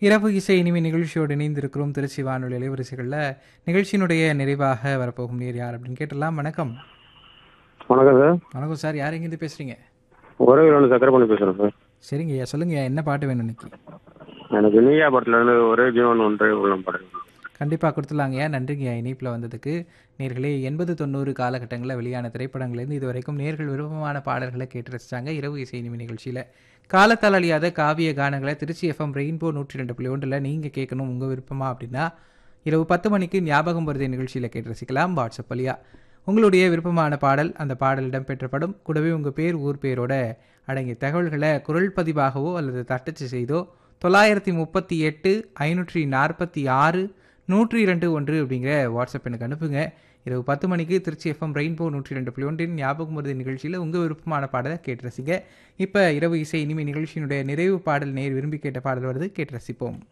இரவு இசை இனிமை நிகழ்ச்சியோடு இணைந்திருக்கிறோம் திருச்சி வானொலி அலைவரிசைகளில் நிகழ்ச்சியினுடைய நிறைவாக வரப்போகும் நேர் யார் அப்படின்னு கேட்டலாம் வணக்கம் வணக்கம் சார் வணக்கம் சார் யார் எங்கேருந்து பேசுகிறீங்க உறவில் ஒன்று சக்கரை பண்ணி பேசுகிறேன் சார் சரிங்க ஐயா சொல்லுங்க ஐயா, என்ன பாட்டு வேணும் இன்னைக்கு எனக்கு நீயா படத்துல இருந்து ஒரே ஜீவன் ஒன்றே உள்ளம் படம் கண்டிப்பாக கொடுத்துலாங்கய்யா நன்றிங்கய்யா இணைப்பில் வந்ததுக்கு நேர்களே எண்பது தொண்ணூறு காலகட்டங்களில் வெளியான திரைப்படங்கள்லேருந்து இது வரைக்கும் நேர்கள் விருப்பமான பாடல்களை கேட்டு ரசித்தாங்க இரவு இசை இனிமை நிகழ்ச்சியில் காலத்தால் அழியாத காவிய கானங்களை திருச்சி எஃப்எம் ரெயின்போ நூற்றி ரெண்டு புள்ளி ஒன்றில் நீங்கள் கேட்கணும் உங்கள் விருப்பமா அப்படின்னா இரவு பத்து மணிக்கு ஞாபகம் வருதை நிகழ்ச்சியில் கேட்டு ரசிக்கலாம் வாட்ஸ்அப் வழியா உங்களுடைய விருப்பமான பாடல் அந்த பாடல் இடம்பெற்ற படம் கூடவே உங்கள் பேர் ஊர் பேரோட அடங்கிய தகவல்களை குரல் பதிவாகவோ அல்லது தட்டச்சு செய்தோ தொள்ளாயிரத்தி முப்பத்தி எட்டு ஐநூற்றி நாற்பத்தி ஆறு நூற்றி இரண்டு ஒன்று அப்படிங்கிற வாட்ஸ்அப் எனக்கு அனுப்புங்க இரவு பத்து மணிக்கு திருச்சி எஃப்எம் ரெயின்போ நூற்றி ரெண்டு புள்ளி ஒன்றின் ஞாபகம் வருது நிகழ்ச்சியில் உங்கள் விருப்பமான பாடலை கேட்டு ரசிங்க இப்போ இரவு இசை இனிமை நிகழ்ச்சியினுடைய நிறைவு பாடல் நேர் விரும்பி கேட்ட பாடல் வருது கேட்டு ரசிப்போம்